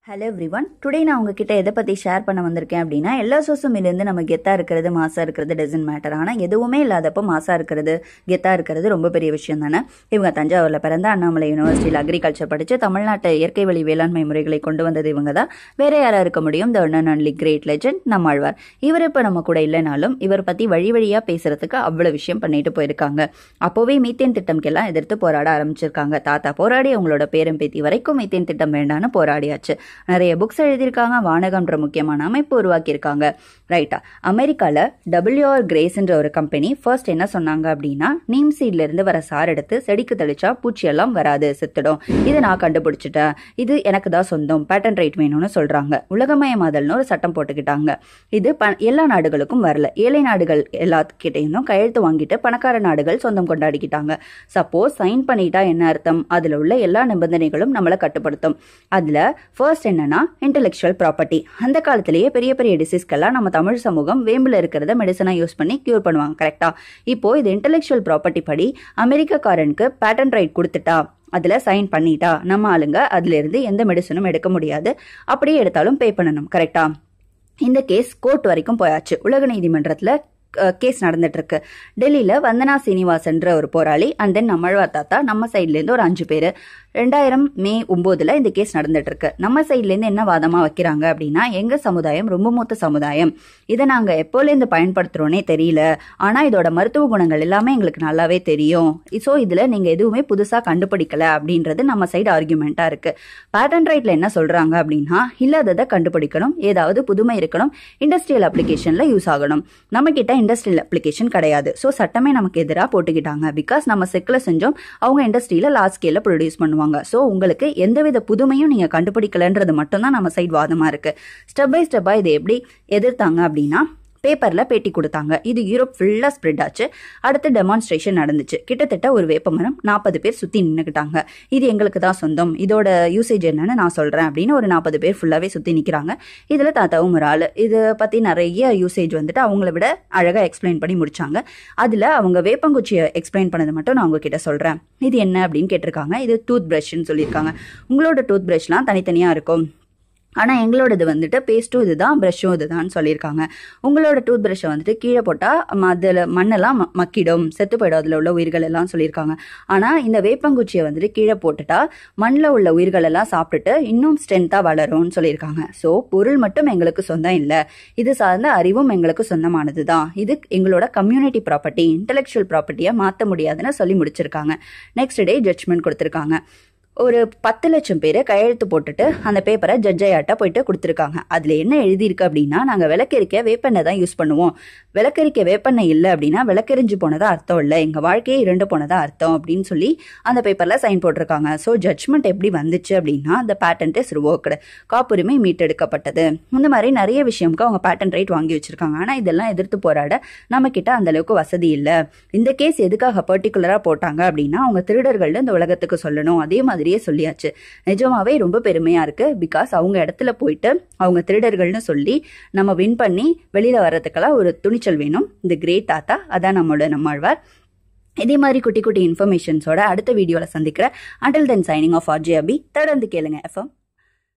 hello every one today நான் உங்ககிட்ட எதை பற்றி ஷேர் பண்ண வந்திருக்கேன் அப்படின்னா எல்லா சோசுமிலேருந்து நம்ம கெத்தாக இருக்கிறது மாசாக இருக்கிறது டசன்ட் மேட்டர் ஆனால் எதுவுமே இல்லாதப்போ மாசாக இருக்கிறது கெத்தாக இருக்கிறது ரொம்ப பெரிய விஷயம் தானே இவங்க தஞ்சாவூரில் பிறந்த அண்ணாமலை யூனிவர்சிட்டியில் அக்ரிகல்ச்சர் படித்து தமிழ்நாட்டு இயற்கை வழி வேளாண்மை முறைகளை கொண்டு வந்தது இவங்க தான் வேற யாராக இருக்க முடியும் the one only great legend Nammalvar இவர் இப்போ நம்ம கூட இல்லைனாலும் இவர் பற்றி வழி வழியாக பேசுறதுக்கு அவ்வளோ விஷயம் பண்ணிட்டு போயிருக்காங்க அப்போவே மீத்தேன் திட்டம்க்கெல்லாம் எதிர்த்து போராட ஆரம்பிச்சிருக்காங்க தாத்தா போராடி அவங்களோட பேரும் பேத்தி வரைக்கும் மீத்தேன் திட்டம் வேண்டான்னு போராடியாச்சு நிறைய புக்ஸ் எழுதியிருக்காங்க வானகம்ன்ற முக்கியமான அமைப்பு உருவாக்கியிருக்காங்க ரைட்டா அமெரிக்காவில் டபிள்யூஆர் கிரேஸ்ன்ற ஒரு கம்பெனி ஃபர்ஸ்ட் என்ன சொன்னாங்க அப்படின்னா நீம் சீட்ல இருந்து வர சார் எடுத்து செடிக்கு தெளிச்சா பூச்சியெல்லாம் வராது செத்துடும் இதை நான் கண்டுபிடிச்சிட்டேன் இது எனக்கு தான் சொந்தம் பேட்டன் ரைட் வேணும்னு சொல்றாங்க உலகமயமாதல்னு ஒரு சட்டம் போட்டுக்கிட்டாங்க இது ப எல்லா நாடுகளுக்கும் வரல ஏழை நாடுகள் எல்லாத்துக்கிட்டையும் கையெழுத்து வாங்கிட்டு பணக்கார நாடுகள் சொந்தம் கொண்டாடிக்கிட்டாங்க சப்போஸ் சைன் பண்ணிட்டா என்ன அர்த்தம் அதில் உள்ள எல்லா நிபந்தனைகளும் நம்மளை கட்டுப்படுத்தும் அதில் ஃபர்ஸ்ட் என்னன்னா இன்டெலெக்சுவல் ப்ராப்பர்ட்டி அந்த காலத்திலேயே பெரிய பெரிய டிசீஸ்க்கெல்லாம் நம்ம தமிழ் சமூகம் வேம்பில் இருக்கிறத மெடிசனாக யூஸ் பண்ணி கியூர் பண்ணுவாங்க கரெக்டா இப்போ இது இன்டெலெக்சுவல் ப்ராப்பர்ட்டி படி அமெரிக்காக்காரனுக்கு பேட்டன் ரைட் கொடுத்துட்டா அதில் சைன் பண்ணிட்டா நம்ம ஆளுங்க அதுலேருந்து எந்த மெடிசனும் எடுக்க முடியாது அப்படியே எடுத்தாலும் பே பண்ணணும் கரெக்டா இந்த கேஸ் கோர்ட் வரைக்கும் போயாச்சு உலக நீதிமன்றத்தில் கேஸ் நடந்துட்டு இருக்கு டெல்லியில் வந்தனா சீனிவாசன்ற ஒரு போராளி அண்ட் தென் நம்மழ்வார் தாத்தா நம்ம சைட்லேருந்து ஒரு அஞ்சு பேர் ரெண்டாயிரம் மே ஒம்போதுல இந்த கேஸ் நடந்துட்டு இருக்கு நம்ம சைட்லேருந்து என்ன வாதமா வைக்கிறாங்க அப்படின்னா எங்க சமுதாயம் ரொம்ப மூத்த சமுதாயம் இதை நாங்க எப்போலேருந்து பயன்படுத்துறோன்னே தெரியல ஆனா இதோட மருத்துவ குணங்கள் எல்லாமே எங்களுக்கு நல்லாவே தெரியும் ஸோ இதுல நீங்க எதுவுமே புதுசா கண்டுபிடிக்கல அப்படின்றது நம்ம சைடு ஆர்குமெண்டா இருக்கு பேட்டன் ரைட்ல என்ன சொல்றாங்க அப்படின்னா இல்லாததை கண்டுபிடிக்கணும் ஏதாவது புதுமை இருக்கணும் இண்டஸ்ட்ரியல் அப்ளிகேஷன்ல யூஸ் ஆகணும் நம்ம கிட்ட இண்டஸ்ட்ரியல் அப்ளிகேஷன் கிடையாது ஸோ சட்டமே நமக்கு எதிராக போட்டுக்கிட்டாங்க பிகாஸ் நம்ம செக்கில் செஞ்சோம் அவங்க இண்டஸ்ட்ரியில லார்ஜ் ஸ்கேல ப்ரொடியூஸ் பண்ணுவாங்க ஸோ உங்களுக்கு எந்தவித புதுமையும் நீங்க கண்டுபிடிக்கலன்றது மட்டும்தான் நம்ம சைட் வாதமா இருக்கு ஸ்டெப் பை ஸ்டெப்பா இதை எப்படி எதிர்த்தாங்க அப்படின்னா பேப்பர்ல பேட்டி கொடுத்தாங்க இது யூரோப் ஃபுல்லா ஸ்ப்ரெட் ஆச்சு அடுத்து டெமான்ஸ்ட்ரேஷன் நடந்துச்சு கிட்டத்தட்ட ஒரு வேப்பமரம் நாற்பது பேர் சுத்தி நின்றுக்கிட்டாங்க இது எங்களுக்கு தான் சொந்தம் இதோட யூசேஜ் என்னன்னு நான் சொல்றேன் அப்படின்னு ஒரு நாற்பது பேர் ஃபுல்லாவே சுத்தி நிக்கிறாங்க இதுல தாத்தாவும் ஒரு ஆளு இதை பத்தி நிறைய யூசேஜ் வந்துட்டு அவங்கள விட அழகா எக்ஸ்பிளைன் பண்ணி முடிச்சாங்க அதுல அவங்க வேப்பங்குச்சியை எக்ஸ்பிளைன் பண்ணது மட்டும் நான் உங்ககிட்ட சொல்றேன் இது என்ன அப்படின்னு கேட்டிருக்காங்க இது டூத் பிரஷ்ன்னு சொல்லியிருக்காங்க உங்களோட டூத் பிரஷ்லாம் தனித்தனியா இருக்கும் ஆனால் எங்களோடது வந்துட்டு பேஸ்ட்டும் இதுதான் ப்ரஷ்ஷும் இதுதான் சொல்லியிருக்காங்க உங்களோட டூத் ப்ரஷ்ஷை வந்துட்டு கீழே போட்டால் அதில் மண்ணெல்லாம் மக்கிடும் செத்து போயிடும் அதில் உள்ள உயிர்கள் எல்லாம் சொல்லியிருக்காங்க ஆனால் இந்த வேப்பங்குச்சியை வந்துட்டு கீழே போட்டுட்டா மண்ணில் உள்ள உயிர்கள் எல்லாம் சாப்பிட்டுட்டு இன்னும் ஸ்ட்ரென்த்தாக வளரும்னு சொல்லியிருக்காங்க ஸோ பொருள் மட்டும் எங்களுக்கு சொந்தம் இல்லை இது சார்ந்த அறிவும் எங்களுக்கு சொந்தமானது தான் இது எங்களோட கம்யூனிட்டி ப்ராப்பர்ட்டி இன்டெலெக்சுவல் ப்ராப்பர்ட்டியை மாற்ற முடியாதுன்னு சொல்லி முடிச்சிருக்காங்க நெக்ஸ்ட் டே ஜட்மெண்ட் கொடுத்துருக்காங்க ஒரு பத்து லட்சம் பேர் கையெழுத்து போட்டுட்டு அந்த பேப்பரை ஜட்ஜையாட்ட போயிட்டு கொடுத்துருக்காங்க அதில் என்ன எழுதியிருக்கு அப்படின்னா நாங்கள் விளக்கெரிக்க வேப்பெண்ணெய் தான் யூஸ் பண்ணுவோம் விளக்கெரிக்க வேப்பெண்ணெய் இல்லை அப்படின்னா விளக்கெரிஞ்சு போனதா அர்த்தம் இல்லை எங்கள் வாழ்க்கையே இரண்டு போனதா அர்த்தம் அப்படின்னு சொல்லி அந்த பேப்பரில் சைன் போட்டிருக்காங்க ஸோ ஜட்ஜ்மெண்ட் எப்படி வந்துச்சு அப்படின்னா அந்த பேட்டன்ட் இஸ் ரிவோக்டு காப்புரிமை மீட்டெடுக்கப்பட்டது இந்த மாதிரி நிறைய விஷயம்க்கு அவங்க பேட்டன் ரைட் வாங்கி வச்சிருக்காங்க ஆனால் இதெல்லாம் எதிர்த்து போராட நம்ம கிட்ட அந்த அளவுக்கு வசதி இல்லை இந்த கேஸ் எதுக்காக பர்டிகுலராக போட்டாங்க அப்படின்னா அவங்க திருடர்கள்னு இந்த உலகத்துக்கு சொல்லணும் அதே மாதிரி மாதிரியே சொல்லியாச்சு நிஜமாவே ரொம்ப பெருமையா இருக்கு பிகாஸ் அவங்க இடத்துல போயிட்டு அவங்க திருடர்கள்னு சொல்லி நம்ம வின் பண்ணி வெளியில வர்றதுக்கெல்லாம் ஒரு துணிச்சல் வேணும் இந்த கிரேட் தாத்தா அதான் நம்மளோட நம்மாழ்வார் இதே மாதிரி குட்டி குட்டி இன்ஃபர்மேஷன்ஸோட அடுத்த வீடியோவில் சந்திக்கிறேன் until then signing off RJ Abhi தொடர்ந்து கேளுங்க எஃப்எம்